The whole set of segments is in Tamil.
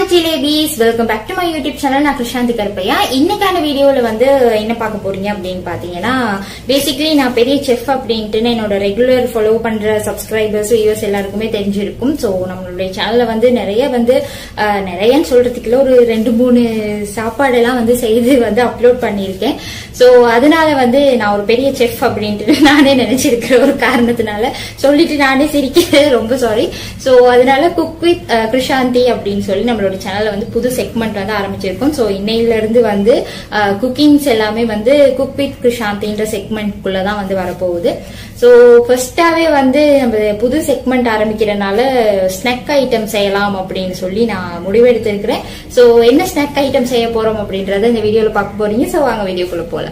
Hi jalebis welcome back to my YouTube channel நான் கிருஷாந்தி கருப்பையா இன்னைக்கான வீடியோல வந்து என்ன பார்க்க போறீங்க அப்படின்னு பாத்தீங்கன்னா பேசிக்கலி நான் பெரிய செஃப் அப்படின்ட்டு என்னோட ரெகுலர் ஃபாலோ பண்ற சப்ஸ்கிரைபர்ஸ் வியூவர்ஸ் எல்லாருக்குமே தெரிஞ்சிருக்கும் ஸோ நம்மளுடைய சேனல்ல வந்து நிறைய வந்து அஹ், நிறையன்னு சொல்றதுக்குள்ள ஒரு ரெண்டு மூணு சாப்பாடெல்லாம் வந்து செய்து வந்து அப்லோட் பண்ணியிருக்கேன் ஸோ அதனால வந்து நான் ஒரு பெரிய செஃப் அப்படின்ட்டு நானே நினைச்சிருக்கிற ஒரு காரணத்தினால சொல்லிட்டு நானே சிரிக்கிறேன் ரொம்ப சாரி ஸோ அதனால குக் வித் கிருஷாந்தி அப்படின்னு சொல்லி நம்மளோட சேனல்ல வந்து புது செக்மெண்ட் வந்து ஆரம்பிச்சிருக்கோம் ஸோ இன்னையில இருந்து வந்து குக்கிங்ஸ் எல்லாமே வந்து குக் வித் கிருஷாந்தின்ற செக்மெண்ட்குள்ள தான் வந்து வரப்போகுது ஸோ ஃபர்ஸ்டாவே வந்து நம்ம புது செக்மெண்ட் ஆரம்பிக்கிறனால ஸ்நாக் ஐட்டம் செய்யலாம் அப்படின்னு சொல்லி நான் முடிவெடுத்திருக்கிறேன் ஸோ என்ன ஸ்நாக் ஐட்டம் செய்ய போறோம் அப்படின்றத இந்த வீடியோல பார்க்க போறீங்க ஸோ வாங்க வீடியோக்குள்ள போலாம்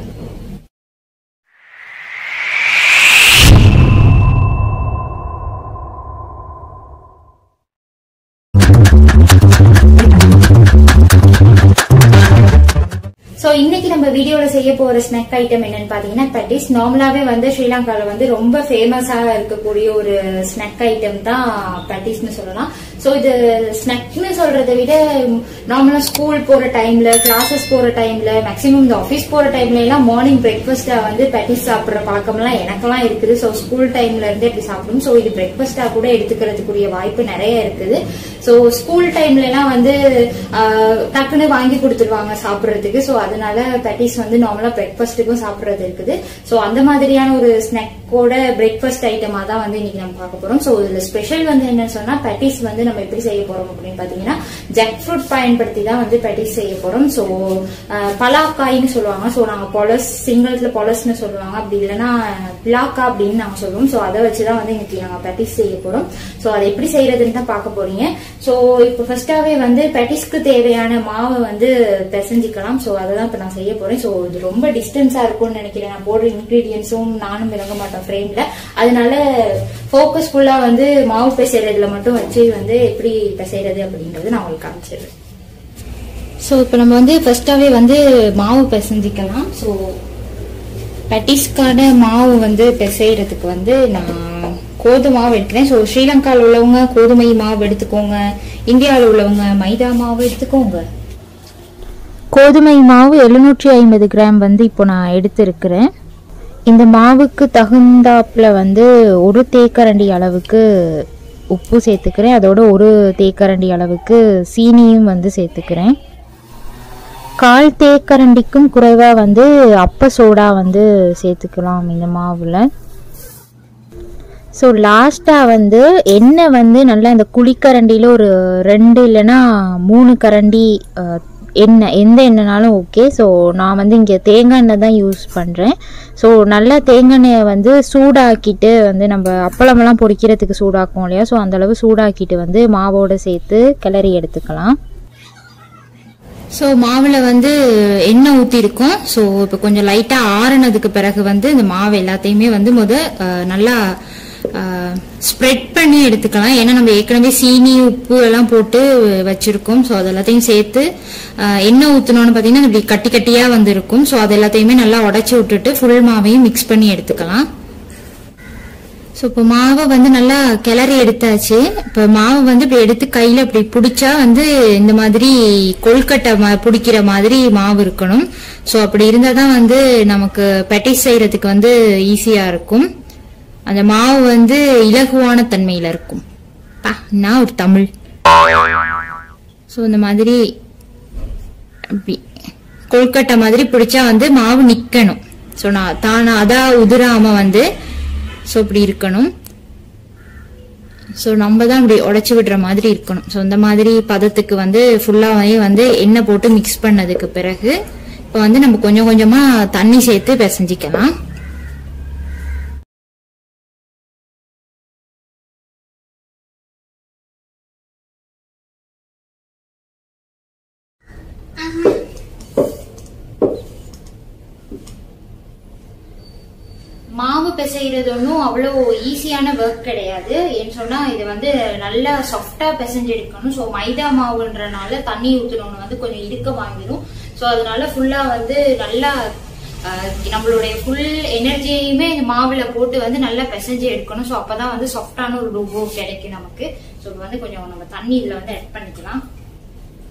சோ இன்னைக்கு நம்ம வீடியோல செய்ய போற ஸ்நாக் ஐட்டம் என்னன்னு பாத்தீங்கன்னா பட்டிஸ் நார்மலாவே வந்து ஸ்ரீலங்கால வந்து ரொம்ப ஃபேமஸா இருக்கக்கூடிய ஒரு ஸ்நாக் ஐட்டம் தான் பட்டிஸ்னு சொல்லலாம் சோ இது ஸ்நாக்னு சொல்றதை விட நார்மலா ஸ்கூல் போற டைம்ல கிளாஸஸ் போற டைம்ல மேக்ஸிமம் இந்த ஆபீஸ் போற டைம்ல எல்லாம் மார்னிங் பிரேக்ஃபாஸ்டா வந்து பட்டிஸ் சாப்பிடுற பழக்கம்லாம் எனக்கெல்லாம் இருக்குது சோ ஸ்கூல் டைம்ல இருந்தே இப்படி சாப்பிடும் சோ இது பிரேக்ஃபாஸ்டா கூட எடுத்துக்கிறதுக்குரிய வாய்ப்பு நிறைய இருக்குது சோ ஸ்கூல் டைம்ல எல்லாம் வந்து ஆஹ், டக்குன்னு வாங்கி கொடுத்துருவாங்க சாப்பிடுறதுக்கு சோ அதனால பேட்டிஸ் வந்து நார்மலா பிரேக்ஃபாஸ்ட்டுக்கும் சாப்பிடுறது இருக்குது சோ அந்த மாதிரியான ஒரு ஸ்நாக்கோட பிரேக்ஃபாஸ்ட் ஐட்டமா தான் வந்து இன்னைக்கு நம்ம பார்க்க போறோம் சோ இதுல ஸ்பெஷல் வந்து என்னன்னு சொன்னா பேட்டிஸ் வந்து நம்ம எப்படி செய்ய போறோம் அப்படின்னு பாத்தீங்கன்னா ஜக் ஃப்ரூட் பயன்படுத்தி தான் வந்து பேட்டிஸ் செய்ய போறோம் சோ பலாக்காய்னு சொல்லுவாங்க சோ நாங்க பொலஸ் சிங்களத்துல பொலஸ்னு சொல்லுவாங்க அப்படி இல்லைன்னா பிளாக்கா அப்படின்னு நாங்க சொல்லுவோம் சோ அதை வச்சுதான் வந்து இன்னைக்கு நாங்க பேட்டிஸ் செய்ய போறோம் சோ அதை எப்படி செய்யறதுன்னு தான் பார்க்க போறீங்க சோ இப்போ ஃபர்ஸ்டாவே வந்து பேட்டிஸ்க்கு தேவையான மாவை வந்து பிசைஞ்சிக்கலாம் சோ அதை தான் இப்போ நான் செய்ய போறேன் சோ இது ரொம்ப டிஸ்டன்ஸா இருக்கும்னு நினைக்கிறேன் நான் போடுற இன்கிரீடியன்ஸும் நானும் இறங்க மாட்டேன் ஃப்ரேம்ல அதனால ஃபோக்கஸ் ஃபுல்லா வந்து மாவு பிசைறதுல மட்டும் வச்சு வந்து எப்படி பிசைறது அப்படின்றது நான் உங்களுக்கு காமிச்சிடுறேன் ஸோ இப்போ நம்ம வந்து ஃபர்ஸ்டாவே வந்து மாவு பிசைஞ்சிக்கலாம் ஸோ பட்டிஸ்க்கான மாவு வந்து பிசைறதுக்கு வந்து நான் கோதுமை மாவு எடுக்கிறேன் ஸோ ஸ்ரீலங்காவில் உள்ளவங்க கோதுமை மாவு எடுத்துக்கோங்க இந்தியாவில் உள்ளவங்க மைதா மாவு எடுத்துக்கோங்க கோதுமை மாவு எழுநூற்றி ஐம்பது கிராம் வந்து இப்போ நான் எடுத்திருக்கிறேன் இந்த மாவுக்கு தகுந்தாப்புல வந்து ஒரு தேக்கரண்டி அளவுக்கு உப்பு சேர்த்துக்கிறேன் அதோட ஒரு தேக்கரண்டி அளவுக்கு சீனியும் வந்து சேர்த்துக்கிறேன் கால் தேக்கரண்டிக்கும் குறைவாக வந்து அப்ப சோடா வந்து சேர்த்துக்கலாம் இந்த மாவில் ஸோ லாஸ்ட்டாக வந்து எண்ணெய் வந்து நல்லா இந்த குழிக்கரண்டியில் ஒரு ரெண்டு இல்லைன்னா மூணு கரண்டி அஹ், எண்ணெய் எந்த எண்ணெய்னாலும் ஓகே ஸோ நான் வந்து இங்கே தேங்காய் எண்ணெய் தான் யூஸ் பண்ணுறேன் ஸோ நல்லா தேங்காய் எண்ணெயை வந்து சூடாக்கிட்டு வந்து நம்ம அப்பளமெல்லாம் பொரிக்கிறதுக்கு சூடாக்கும் இல்லையா ஸோ அந்தளவு சூடாக்கிட்டு வந்து மாவோட சேர்த்து கிளறி எடுத்துக்கலாம் ஸோ மாவில் வந்து எண்ணெய் ஊற்றிருக்கோம் ஸோ இப்போ கொஞ்சம் லைட்டாக ஆறுனதுக்கு பிறகு வந்து இந்த மாவு எல்லாத்தையுமே வந்து முத அஹ், நல்லா ஸ்ப்ரெட் பண்ணி எடுத்துக்கலாம் ஏன்னா நம்ம ஏற்கனவே சீனி உப்பு எல்லாம் போட்டு வச்சிருக்கோம் ஸோ அது எல்லாத்தையும் சேர்த்து அஹ், எண்ணெய் ஊற்றினோன்னு பார்த்தீங்கன்னா இப்படி கட்டி கட்டியாக வந்து இருக்கும் ஸோ அது எல்லாத்தையுமே நல்லா உடச்சி விட்டுட்டு ஃபுல் மாவையும் மிக்ஸ் பண்ணி எடுத்துக்கலாம் ஸோ இப்போ மாவை வந்து நல்லா கிளறி எடுத்தாச்சு இப்போ மாவை வந்து இப்படி எடுத்து கையில் இப்படி பிடிச்சா வந்து இந்த மாதிரி கொழுக்கட்டை மா பிடிக்கிற மாதிரி மாவு இருக்கணும் ஸோ அப்படி இருந்தால் தான் வந்து நமக்கு பெட்டிஸ் செய்யறதுக்கு வந்து ஈஸியாக இருக்கும் அந்த மாவு வந்து இலகுவான தன்மையில் இருக்கும் பா நான் ஒரு தமிழ் ஸோ இந்த மாதிரி அப்படி கொழுக்கட்டை மாதிரி பிடிச்சா வந்து மாவு நிக்கணும் ஸோ நான் தானா அதா உதிராம வந்து ஸோ இப்படி இருக்கணும் ஸோ நம்ம தான் இப்படி உடைச்சி விடுற மாதிரி இருக்கணும் ஸோ இந்த மாதிரி பதத்துக்கு வந்து ஃபுல்லாகவே வந்து எண்ணெய் போட்டு மிக்ஸ் பண்ணதுக்கு பிறகு இப்போ வந்து நம்ம கொஞ்சம் கொஞ்சமா தண்ணி சேர்த்து பிசைஞ்சிக்கலாம் மாவு பிசைறது ஒன்றும் அவ்வளோ ஈஸியான ஒர்க் கிடையாது ஏன்னு சொன்னா இது வந்து நல்லா சாஃப்டா பிசைஞ்சு எடுக்கணும் ஸோ மைதா மாவுன்றனால தண்ணி ஊற்றணும்னு வந்து கொஞ்சம் இறுக்க வாங்கிடும் ஸோ அதனால ஃபுல்லா வந்து நல்லா அஹ், நம்மளுடைய ஃபுல் எனர்ஜியுமே இந்த மாவுல போட்டு வந்து நல்லா பிசைஞ்சு எடுக்கணும் ஸோ அப்பதான் வந்து சாஃப்டான ஒரு டோபோ கிடைக்கும் நமக்கு ஸோ இப்போ வந்து கொஞ்சம் நம்ம தண்ணி இதுல வந்து ஆட் பண்ணிக்கலாம்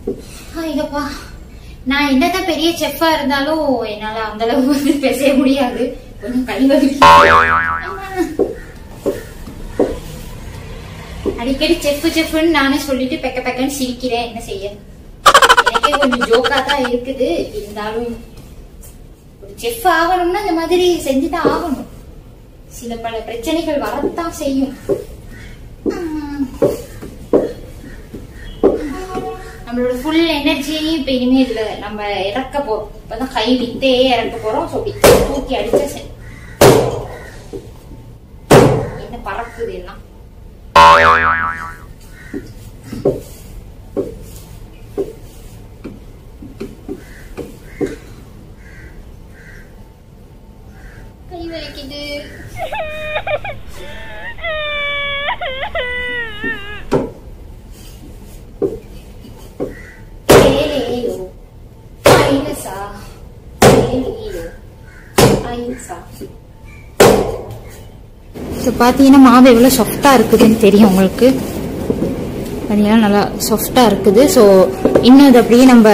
ஐயப்பா நான் என்னதான் பெரிய செஃப்பா இருந்தாலும் என்னால அந்த அளவுக்கு வந்து பேச முடியாது கொஞ்சம் கை வலிக்கும் அடிக்கடி செஃப் செஃப்னு நானே சொல்லிட்டு பெக்க பெக்கன்னு சிரிக்கிறேன் என்ன செய்ய எனக்கே கொஞ்சம் ஜோக்கா தான் இருக்குது இருந்தாலும் ஒரு செஃப் ஆகணும்னா இந்த மாதிரி செஞ்சுதான் ஆகணும் சில பல பிரச்சனைகள் வரத்தான் செய்யும் உம். நம்மளோட ஃபுல் எனர்ஜியையும் இப்ப இனிமே இதுல நம்ம இறக்க போறோம் இப்பதான் கை வித்தே இறக்க போறோம் ஸோ தூக்கி அடிச்சா சரி என்ன பறக்குது எல்லாம் கை வலிக்குது ஏலேலோ, ஐலசா, ஏலேலோ, ஐலசா. ஸோ பார்த்தீங்கன்னா மாவு எவ்வளோ சாஃப்டாக இருக்குதுன்னு தெரியும் உங்களுக்கு பார்த்தீங்கன்னா நல்லா சாஃப்டாக இருக்குது ஸோ இன்னும் இது அப்படியே நம்ம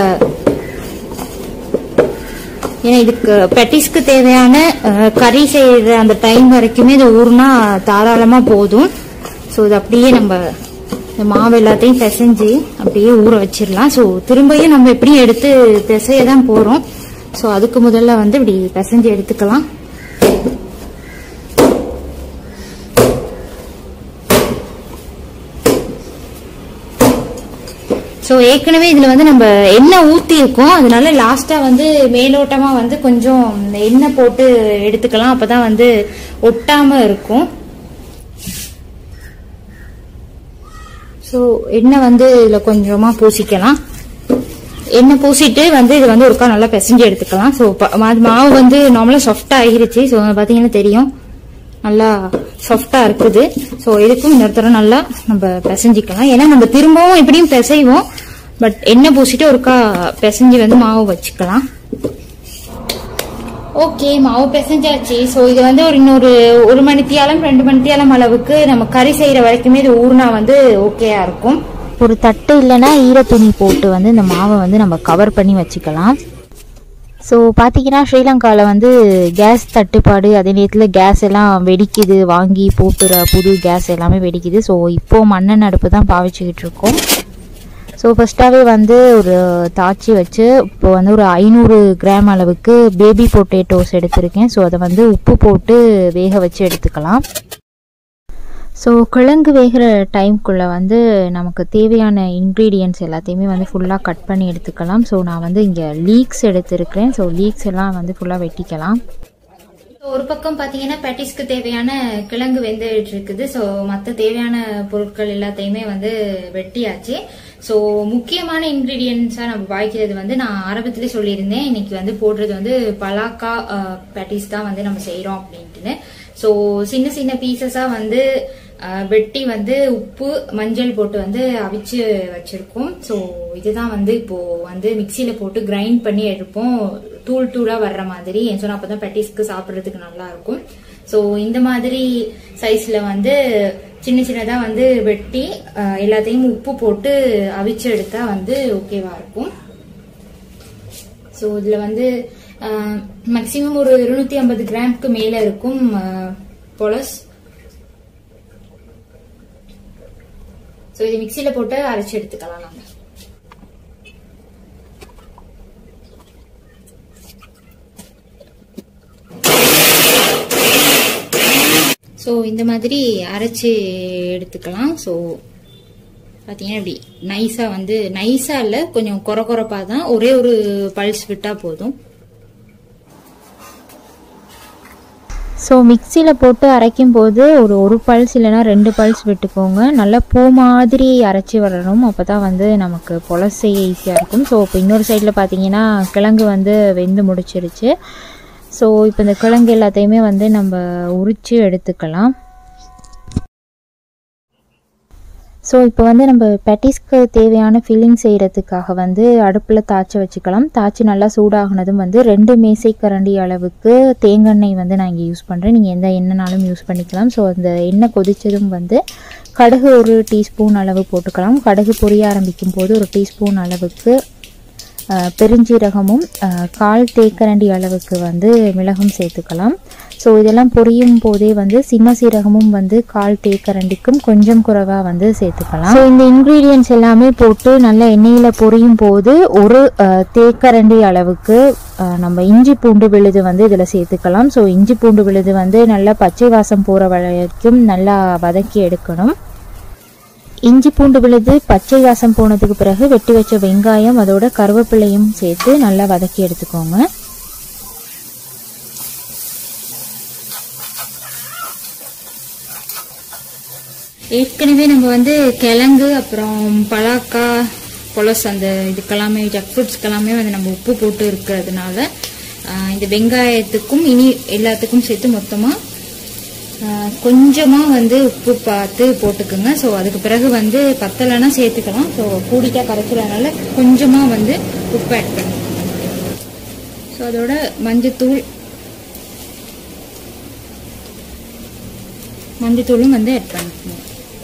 ஏன்னா இதுக்கு பெட்டிஸ்க்கு தேவையான அஹ், கறி செய்யற அந்த டைம் வரைக்குமே இது ஊறுனா தாராளமாக போதும் ஸோ இது அப்படியே நம்ம இந்த மாவு எல்லாத்தையும் பிசைஞ்சு அப்படியே ஊற வச்சிடலாம் ஸோ திரும்பியும் நம்ம எப்படியும் எடுத்து பிசைய தான் போகிறோம் ஸோ அதுக்கு முதல்ல வந்து இப்படி பிசைஞ்சு எடுத்துக்கலாம் ஸோ ஏற்கனவே இதில் வந்து நம்ம எண்ணெய் ஊற்றி இருக்கோம் அதனால லாஸ்ட்டாக வந்து மேலோட்டமாக வந்து கொஞ்சம் இந்த எண்ணெய் போட்டு எடுத்துக்கலாம் அப்போ தான் வந்து ஒட்டாமல் இருக்கும் ஸோ எண்ணெய் வந்து இதில் கொஞ்சமாக பூசிக்கலாம் எண்ணெய் பூசிட்டு வந்து இது வந்து ஒருக்கா நல்லா பிசைஞ்சு எடுத்துக்கலாம் ஸோ மாவு வந்து நார்மலாக சாஃப்டாக ஆகிருச்சு ஸோ பார்த்தீங்கன்னா தெரியும் நல்லா சாஃப்டாக இருக்குது ஸோ இதுக்கும் இன்னொரு தடவை நல்லா நம்ம பிசைஞ்சிக்கலாம் ஏன்னா நம்ம திரும்பவும் எப்படியும் பிசைவோம் பட் எண்ணெய் பூசிட்டு ஒருக்கா பிசைஞ்சு வந்து மாவு வச்சுக்கலாம் ஓகே மாவு பிசைஞ்சாச்சு ஸோ இது வந்து ஒரு இன்னொரு ஒரு மணித்தியாலம் ரெண்டு மணித்தியாலம் அளவுக்கு நம்ம கறி செய்யற வரைக்குமே இது ஊர்னா வந்து ஓகேயா இருக்கும் ஒரு தட்டு இல்லைன்னா ஈரத்துணி போட்டு வந்து இந்த மாவை வந்து நம்ம கவர் பண்ணி வச்சுக்கலாம் ஸோ பார்த்தீங்கன்னா ஸ்ரீலங்காவில் வந்து கேஸ் தட்டுப்பாடு அதே நேரத்தில் கேஸ் எல்லாம் வெடிக்குது வாங்கி போட்டுற புது கேஸ் எல்லாமே வெடிக்குது ஸோ இப்போது மண்ணெண்ணெய் அடுப்பு தான் பாவிச்சுக்கிட்டு இருக்கோம் ஸோ ஃபஸ்ட்டாகவே வந்து ஒரு தாச்சி வச்சு இப்போ வந்து ஒரு ஐநூறு கிராம் அளவுக்கு பேபி பொட்டேட்டோஸ் எடுத்திருக்கேன் ஸோ அதை வந்து உப்பு போட்டு வேக வச்சு எடுத்துக்கலாம் ஸோ கிழங்கு வேகிற டைம்குள்ளே வந்து நமக்கு தேவையான இன்க்ரீடியன்ட்ஸ் எல்லாத்தையுமே வந்து ஃபுல்லாக கட் பண்ணி எடுத்துக்கலாம் ஸோ நான் வந்து இங்கே லீக்ஸ் எடுத்திருக்கிறேன் ஸோ லீக்ஸ் எல்லாம் வந்து ஃபுல்லாக வெட்டிக்கலாம் So, ஒரு பக்கம் பாத்தீங்கன்னா பேட்டிஸ்க்கு தேவையான கிழங்கு வெந்துட்டு இருக்குது ஸோ மற்ற தேவையான பொருட்கள் எல்லாத்தையுமே வந்து வெட்டியாச்சு ஸோ முக்கியமான இன்கிரீடியன்ஸா நம்ம பாய்க்கிறது வந்து நான் ஆரம்பத்திலே சொல்லியிருந்தேன் இன்னைக்கு வந்து போடுறது வந்து பலாக்கா பேட்டிஸ் தான் வந்து நம்ம செய்றோம் அப்படின்ட்டுன்னு ஸோ சின்ன சின்ன பீசஸா வந்து அஹ், வெட்டி வந்து உப்பு மஞ்சள் போட்டு வந்து அவிச்சு வச்சிருக்கோம் ஸோ இதுதான் வந்து இப்போ வந்து மிக்சியில போட்டு கிரைண்ட் பண்ணி எடுப்போம் தூள் தூளா வர்ற மாதிரி ஏன் சொன்னா அப்பதான் பெட்டிஸ்க்கு சாப்பிடுறதுக்கு நல்லா இருக்கும் ஸோ இந்த மாதிரி சைஸ்ல வந்து சின்ன சின்னதா வந்து வெட்டி அஹ், எல்லாத்தையும் உப்பு போட்டு அவிச்சு எடுத்தா வந்து ஓகேவா இருக்கும் ஸோ இதுல வந்து மேக்சிமம் ஒரு இருநூத்தி ஐம்பது கிராம்க்கு மேல இருக்கும் பொலஸ் ஸோ இது மிக்சியில போட்டு அரைச்சு எடுத்துக்கலாம் நாங்க ஸோ இந்த மாதிரி அரைச்சு எடுத்துக்கலாம் ஸோ பார்த்தீங்கன்னா இப்படி நைஸாக வந்து நைஸாக இல்லை கொஞ்சம் குறை குறைப்பாக தான் ஒரே ஒரு பல்ஸ் விட்டால் போதும் ஸோ மிக்சியில் போட்டு அரைக்கும் போது ஒரு ஒரு பல்ஸ் இல்லைன்னா ரெண்டு பல்ஸ் விட்டுக்கோங்க நல்லா பூ மாதிரி அரைச்சி வரணும் அப்போ தான் வந்து நமக்கு பொலஸ் செய்ய ஈஸியாக இருக்கும் ஸோ இப்போ இன்னொரு சைடில் பார்த்தீங்கன்னா கிழங்கு வந்து வெந்து முடிச்சிருச்சு ஸோ இப்போ இந்த கிழங்கு எல்லாத்தையுமே வந்து நம்ம உரித்து எடுத்துக்கலாம் ஸோ இப்போ வந்து நம்ம பெட்டிஸ்க்கு தேவையான ஃபில்லிங் செய்கிறதுக்காக வந்து அடுப்பில் தாய்ச்சி வச்சுக்கலாம் தாய்ச்சி நல்லா சூடாகினதும் வந்து ரெண்டு மேசை கரண்டி அளவுக்கு தேங்காய் வந்து நான் இங்கே யூஸ் பண்ணுறேன் நீங்கள் எந்த எண்ணெய்னாலும் யூஸ் பண்ணிக்கலாம் ஸோ அந்த எண்ணெய் கொதித்ததும் வந்து கடுகு ஒரு டீஸ்பூன் அளவு போட்டுக்கலாம் கடுகு பொரிய ஆரம்பிக்கும் போது ஒரு டீஸ்பூன் அளவுக்கு அஹ், பெருஞ்சீரகமும் அஹ், கால் தேக்கரண்டி அளவுக்கு வந்து மிளகும் சேர்த்துக்கலாம் ஸோ இதெல்லாம் பொரியும் போதே வந்து சின்ன சீரகமும் வந்து கால் தேக்கரண்டிக்கும் கொஞ்சம் குறைவாக வந்து சேர்த்துக்கலாம் ஸோ இந்த இன்க்ரீடியன்ஸ் எல்லாமே போட்டு நல்லா எண்ணெயில் பொரியும் போது ஒரு அஹ், தேக்கரண்டி அளவுக்கு அஹ், நம்ம இஞ்சி பூண்டு விழுது வந்து இதில் சேர்த்துக்கலாம் ஸோ இஞ்சி பூண்டு விழுது வந்து நல்லா பச்சை வாசம் போகிற வரைக்கும் நல்லா வதக்கி எடுக்கணும் இஞ்சி பூண்டு விழுது பச்சை வாசம் போனதுக்கு பிறகு வெட்டி வச்ச வெங்காயம் அதோட கருவேப்பிலையும் சேர்த்து நல்லா வதக்கி எடுத்துக்கோங்க ஏற்கனவே நம்ம வந்து கிழங்கு அப்புறம் பலாக்கா பொலஸ் அந்த இதுக்கெல்லாமே ஜக் ஃப்ரூட்ஸ்க்கெல்லாமே வந்து நம்ம உப்பு போட்டு இருக்கிறதுனால ஆஹ், இந்த வெங்காயத்துக்கும் இனி எல்லாத்துக்கும் சேர்த்து மொத்தமாக கொஞ்சமாக வந்து உப்பு பார்த்து போட்டுக்குங்க ஸோ அதுக்கு பிறகு வந்து பத்தலைன்னா சேர்த்துக்கலாம் ஸோ கூடிட்டா கரைச்சிடனால கொஞ்சமாக வந்து உப்பு ஆட் பண்ணுங்க ஸோ அதோட மஞ்சத்தூள் மஞ்சத்தூளும் வந்து ஆட் பண்ணிக்கணும்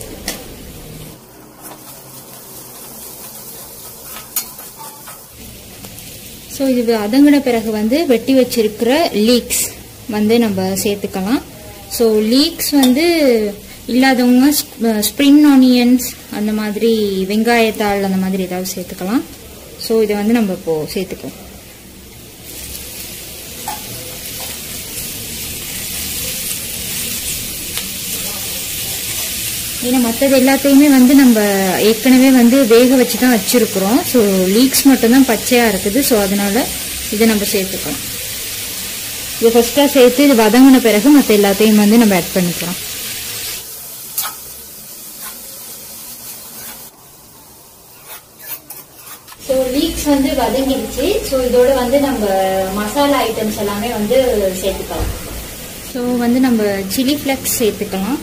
ஸோ இது அதங்கின பிறகு வந்து வெட்டி வச்சிருக்கிற லீக்ஸ் வந்து நம்ம சேர்த்துக்கலாம் ஸோ லீக்ஸ் வந்து இல்லாதவங்க ஸ்ப்ரிங் ஆனியன்ஸ் அந்த மாதிரி வெங்காயத்தாள் அந்த மாதிரி ஏதாவது சேர்த்துக்கலாம் ஸோ இதை வந்து நம்ம இப்போ சேர்த்துக்கலாம் ஏன்னா மற்றது எல்லாத்தையுமே வந்து நம்ம ஏற்கனவே வந்து வேக வச்சு தான் வச்சிருக்கிறோம் ஸோ லீக்ஸ் மட்டும்தான் பச்சையாக இருக்குது ஸோ அதனால இதை நம்ம சேர்த்துக்கலாம் இது ஃபர்ஸ்ட்டாக சேர்த்து இது வதங்கின பிறகு மற்ற எல்லாத்தையும் வந்து நம்ம ஆட் பண்ணிக்கலாம் ஸோ லீக்ஸ் வந்து வதங்கிடுச்சு ஸோ இதோட வந்து நம்ம மசாலா ஐட்டம்ஸ் எல்லாமே வந்து சேர்த்துக்கலாம் ஸோ வந்து நம்ம சில்லி ஃப்ளெக்ஸ் சேர்த்துக்கலாம்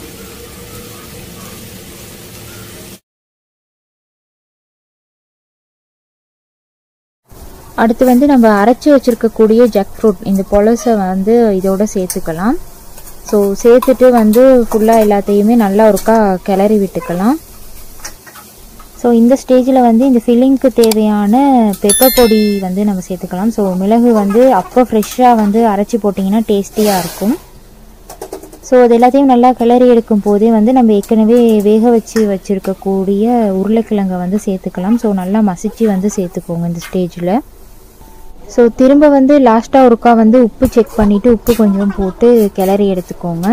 அடுத்து வந்து நம்ம அரைச்சி வச்சிருக்கக்கூடிய ஜக் ஃப்ரூட் இந்த பொலசை வந்து இதோட சேர்த்துக்கலாம் ஸோ சேர்த்துட்டு வந்து ஃபுல்லாக எல்லாத்தையுமே நல்லா ஒருக்கா கிளறி விட்டுக்கலாம் ஸோ இந்த ஸ்டேஜில் வந்து இந்த ஃபில்லிங்க்கு தேவையான பெப்பர் பொடி வந்து நம்ம சேர்த்துக்கலாம் ஸோ மிளகு வந்து அப்போ ஃப்ரெஷ்ஷாக வந்து அரைச்சி போட்டிங்கன்னா டேஸ்டியாக இருக்கும் ஸோ அது எல்லாத்தையும் நல்லா கிளறி எடுக்கும் போதே வந்து நம்ம ஏற்கனவே வேக வச்சு வச்சுருக்கக்கூடிய உருளைக்கிழங்கை வந்து சேர்த்துக்கலாம் ஸோ நல்லா மசிச்சு வந்து சேர்த்துக்கோங்க இந்த ஸ்டேஜில் ஸோ திரும்ப வந்து லாஸ்ட்டாக ஒருக்கா வந்து உப்பு செக் பண்ணிவிட்டு உப்பு கொஞ்சம் போட்டு கிளறி எடுத்துக்கோங்க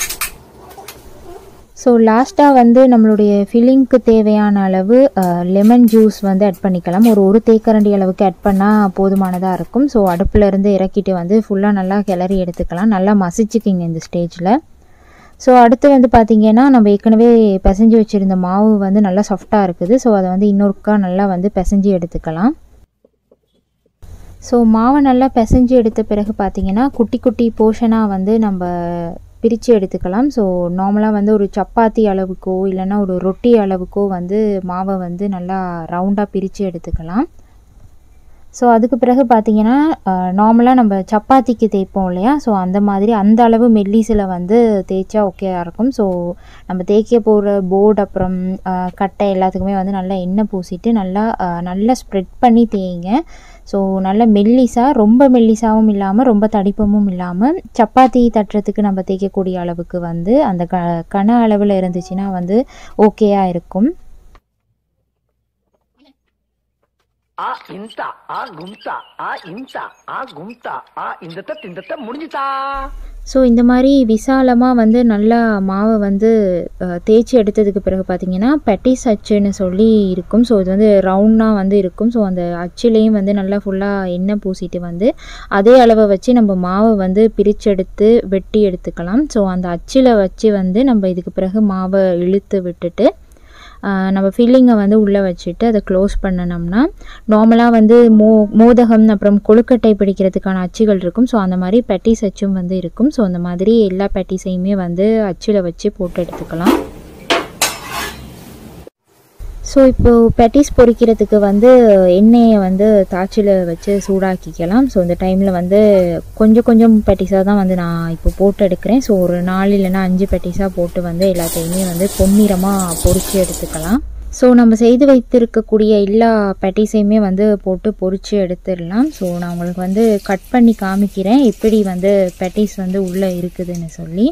ஸோ லாஸ்ட்டாக வந்து நம்மளுடைய ஃபில்லிங்க்கு தேவையான அளவு லெமன் ஜூஸ் வந்து ஆட் பண்ணிக்கலாம் ஒரு ஒரு தேக்கரண்டி அளவுக்கு ஆட் பண்ணால் போதுமானதாக இருக்கும் ஸோ அடுப்பில் இருந்து இறக்கிட்டு வந்து ஃபுல்லாக நல்லா கிளறி எடுத்துக்கலாம் நல்லா மசிச்சுக்கிங்க இந்த ஸ்டேஜில் ஸோ அடுத்து வந்து பார்த்திங்கன்னா நம்ம ஏற்கனவே பிசைஞ்சு வச்சுருந்த மாவு வந்து நல்லா சாஃப்டாக இருக்குது ஸோ அதை வந்து இன்னொருக்கா நல்லா வந்து பிசைஞ்சு எடுத்துக்கலாம் ஸோ மாவை நல்லா பிசைஞ்சு எடுத்த பிறகு பார்த்தீங்கன்னா குட்டி குட்டி போர்ஷனாக வந்து நம்ம பிரித்து எடுத்துக்கலாம் ஸோ நார்மலாக வந்து ஒரு சப்பாத்தி அளவுக்கோ இல்லைன்னா ஒரு ரொட்டி அளவுக்கோ வந்து மாவை வந்து நல்லா ரவுண்டாக பிரித்து எடுத்துக்கலாம் ஸோ அதுக்கு பிறகு பார்த்தீங்கன்னா நார்மலாக நம்ம சப்பாத்திக்கு தேய்ப்போம் இல்லையா ஸோ அந்த மாதிரி அந்த அளவு மெல்லிஸில் வந்து தேய்ச்சா ஓகேயா இருக்கும் ஸோ நம்ம தேய்க்க போகிற போர்டு அப்புறம் அஹ், கட்டை எல்லாத்துக்குமே வந்து நல்லா எண்ணெய் பூசிட்டு நல்லா அஹ், நல்லா ஸ்ப்ரெட் பண்ணி தேய்ங்க ஸோ நல்ல மெல்லிஸாக ரொம்ப மெல்லிசாவும் இல்லாமல் ரொம்ப தடிப்பமும் இல்லாமல் சப்பாத்தி தட்டுறதுக்கு நம்ம தேய்க்கக்கூடிய அளவுக்கு வந்து அந்த க கன அளவில் இருந்துச்சுன்னா வந்து ஓகேயா இருக்கும் ஆ இந்தா ஆ கும்தா ஆ இந்தா ஆ கும்தா ஆ இந்தத்த திந்தத்த முடிஞ்சுதா ஸோ இந்த மாதிரி விசாலமாக வந்து நல்லா மாவை வந்து அஹ், தேய்ச்சி எடுத்ததுக்கு பிறகு பார்த்தீங்கன்னா பெட்டிஸ் அச்சுன்னு சொல்லி இருக்கும் ஸோ இது வந்து ரவுண்டாக வந்து இருக்கும் ஸோ அந்த அச்சுலேயும் வந்து நல்லா ஃபுல்லாக எண்ணெய் பூசிட்டு வந்து அதே அளவை வச்சு நம்ம மாவை வந்து பிரிச்செடுத்து வெட்டி எடுத்துக்கலாம் ஸோ அந்த அச்சில் வச்சு வந்து நம்ம இதுக்கு பிறகு மாவை இழுத்து விட்டுட்டு ஆஹ் நம்ம ஃபில்லிங்கை வந்து உள்ளே வச்சுட்டு அதை க்ளோஸ் பண்ணனோம்னா நார்மலாக வந்து மோ மோதகம் அப்புறம் கொழுக்கட்டை பிடிக்கிறதுக்கான அச்சுகள் இருக்கும் ஸோ அந்த மாதிரி பெட்டிஸ் அச்சும் வந்து இருக்கும் ஸோ அந்த மாதிரி எல்லா பெட்டிஸையுமே வந்து அச்சில் வச்சு போட்டு எடுத்துக்கலாம் ஸோ இப்போ பெட்டிஸ் பொரிக்கிறதுக்கு வந்து எண்ணெயை வந்து தாச்சில் வச்சு சூடாக்கிக்கலாம் ஸோ இந்த டைமில் வந்து கொஞ்சம் கொஞ்சம் பெட்டிஸாக தான் வந்து நான் இப்போ போட்டு எடுக்கிறேன் ஸோ ஒரு நாலு இல்லைன்னா அஞ்சு பெட்டிஸாக போட்டு வந்து எல்லாத்தையுமே வந்து பொன்னிறமாக பொரிச்சு எடுத்துக்கலாம் ஸோ நம்ம செய்து வைத்திருக்கக்கூடிய எல்லா பெட்டிஸையுமே வந்து போட்டு பொரிச்சு எடுத்துடலாம் ஸோ நான் உங்களுக்கு வந்து கட் பண்ணி காமிக்கிறேன் எப்படி வந்து பெட்டிஸ் வந்து உள்ளே இருக்குதுன்னு சொல்லி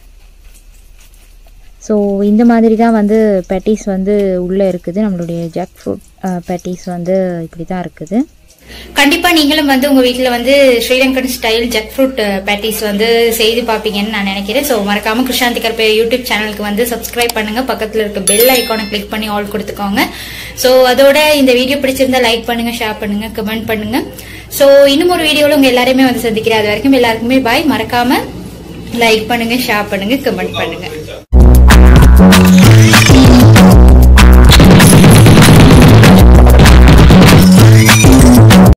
ஸோ இந்த மாதிரி தான் வந்து பெட்டிஸ் வந்து உள்ளே இருக்குது நம்மளுடைய ஜாக் ஃப்ரூட் பெட்டிஸ் வந்து இப்படி தான் இருக்குது கண்டிப்பா நீங்களும் வந்து உங்க வீட்ல வந்து Sri Lankan style jackfruit patties வந்து செய்து பாப்பீங்கன்னு நான் நினைக்கிறேன் சோ மறக்காம கிருஷாந்தி கருப்பை யூடியூப் சேனலுக்கு வந்து சப்ஸ்கிரைப் பண்ணுங்க பக்கத்துல இருக்க பெல் ஐக்கானை கிளிக் பண்ணி ஆல் கொடுத்துக்கோங்க சோ அதோட இந்த வீடியோ பிடிச்சிருந்தா லைக் பண்ணுங்க ஷேர் பண்ணுங்க கமெண்ட் பண்ணுங்க சோ இன்னும் ஒரு வீடியோல உங்க எல்லாருமே வந்து சந்திக்கிறேன் அது வரைக்கும் எல்லாருக்குமே பாய் மறக்காம லைக் பண்ணுங்க ஷேர் பண்ணுங்க கமெண்ட் பண்ணுங்க